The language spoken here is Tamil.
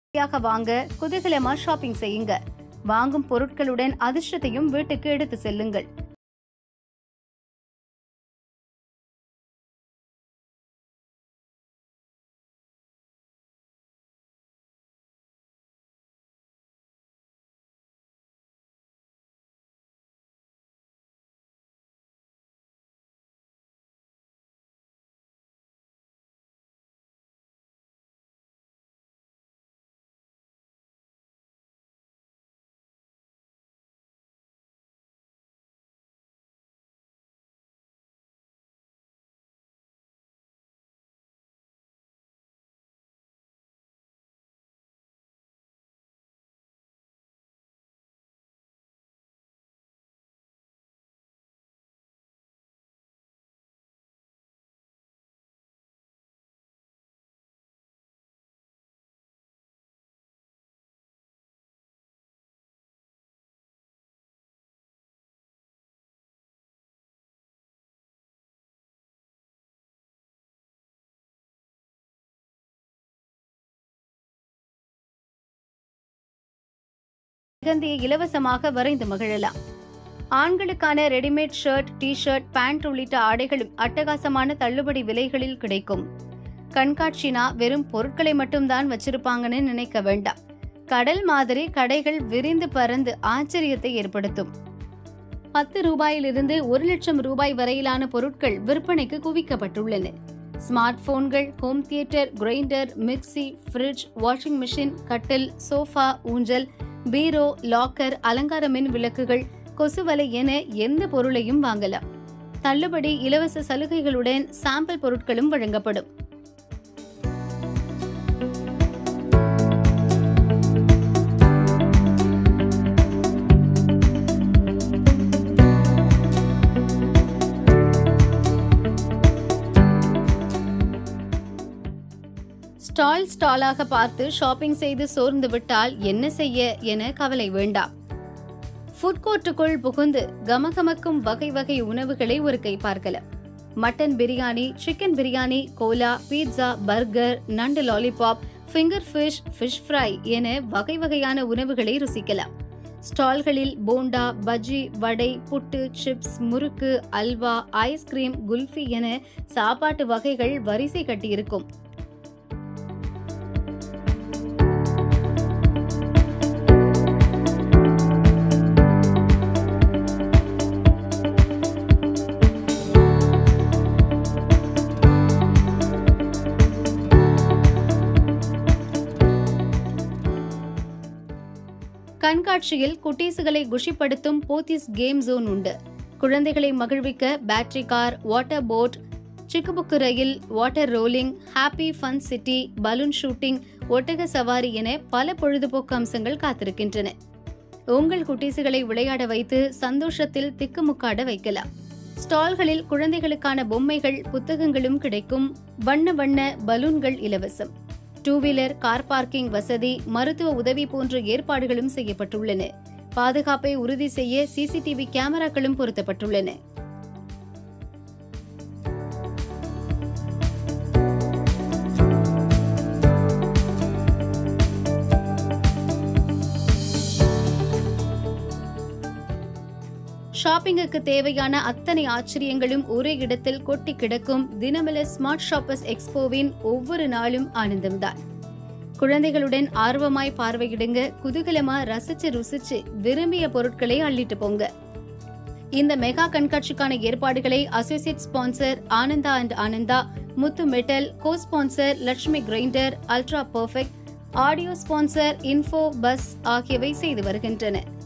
யாக வாங்க குதூகலமா ஷாப்பிங் செய்யுங்க வாங்கும் பொருட்களுடன் அதிர்ஷ்டத்தையும் வீட்டுக்கு எடுத்து செல்லுங்கள் சிகந்தியை இலவசமாக வரைந்து மகிழலாம் ஆண்களுக்கான readymade shirt T shirt pant உள்ளிட்ட ஆடைகளும் அட்டகாசமான தள்ளுபடி விலைகளில் கிடைக்கும் கண்காட்சினா வெறும் பொருட்களை மட்டும்தான் வச்சிருப்பாங்கன்னு நினைக்க வேண்டாம் கடல் மாதிரி கடைகள் விரிந்து பறந்து ஆச்சரியத்தை ஏற்படுத்தும் பத்து ரூபாயிலிருந்து ஒரு லட்சம் ரூபாய் வரையிலான பொருட்கள் விற்பனைக்கு குவிக்கப்பட்டுள்ளன ஸ்மார்ட் போன்கள் home theatre grinder mixie fridge washing machine கட்டில் சோஃபா ஊஞ்சல் பீரோ லாக்கர் அலங்கார மின் விளக்குகள் கொசுவலை என எந்த பொருளையும் வாங்கலாம் தள்ளுபடி இலவச சலுகைகளுடன் சாம்பிள் பொருட்களும் வழங்கப்படும் ஸ்டால் ஸ்டாலாக பார்த்து ஷாப்பிங் செய்து சோர்ந்து விட்டால் என்ன செய்ய என கவலை வேண்டாம் ஃபுட் கோர்ட்டுக்குள் புகுந்து கமகமக்கும் வகை வகை உணவுகளை ஒரு கை பார்க்கலாம் mutton biryani chicken biryani cola pizza burger நண்டு lollipop finger fish fish fry என வகை வகையான உணவுகளை ருசிக்கலாம் ஸ்டால்களில் போண்டா பஜ்ஜி வடை புட்டு சிப்ஸ் முறுக்கு அல்வா ஐஸ்கிரீம் குல்ஃபி என சாப்பாட்டு வகைகள் வரிசை கட்டியிருக்கும் கண்காட்சியில் குட்டீசுகளை குஷிப்படுத்தும் போத்தீஸ் கேம் ஜோன் உண்டு குழந்தைகளை மகிழ்விக்க பேட்டரி கார் வாட்டர் போட் சிக்குபுக்கு ரயில் water rolling happy fun city balloon shooting ஒட்டக சவாரி என பல பொழுதுபோக்கு அம்சங்கள் காத்திருக்கின்றன உங்கள் குட்டீசுகளை விளையாட வைத்து சந்தோஷத்தில் திக்குமுக்காட வைக்கலாம் ஸ்டால்களில் குழந்தைகளுக்கான பொம்மைகள் புத்தகங்களும் கிடைக்கும் வண்ண வண்ண பலூன்கள் இலவசம் டூ வீலர் கார் பார்க்கிங் வசதி மருத்துவ உதவி போன்ற ஏற்பாடுகளும் செய்யப்பட்டுள்ளன பாதுகாப்பை உறுதி செய்ய சிசிடிவி கேமராக்களும் பொருத்தப்பட்டுள்ளன ஷாப்பிங்குக்கு தேவையான அத்தனை ஆச்சரியங்களும் ஒரே இடத்தில் கொட்டி கிடக்கும் தினமல ஸ்மார்ட் ஷாப்பர்ஸ் எக்ஸ்போவின் ஒவ்வொரு நாளும் ஆனந்தம்தான் குழந்தைகளுடன் ஆர்வமாய் பார்வையிடுங்க குதூகலமா ரசிச்சு ருசிச்சு விரும்பிய பொருட்களை அள்ளிட்டு போங்க இந்த மெகா கண்காட்சிக்கான ஏற்பாடுகளை associate sponsor Ananda and Ananda Muthu metal co sponsor Lakshmi grinder ultra perfect audio sponsor info bus ஆகியவை செய்து வருகின்றன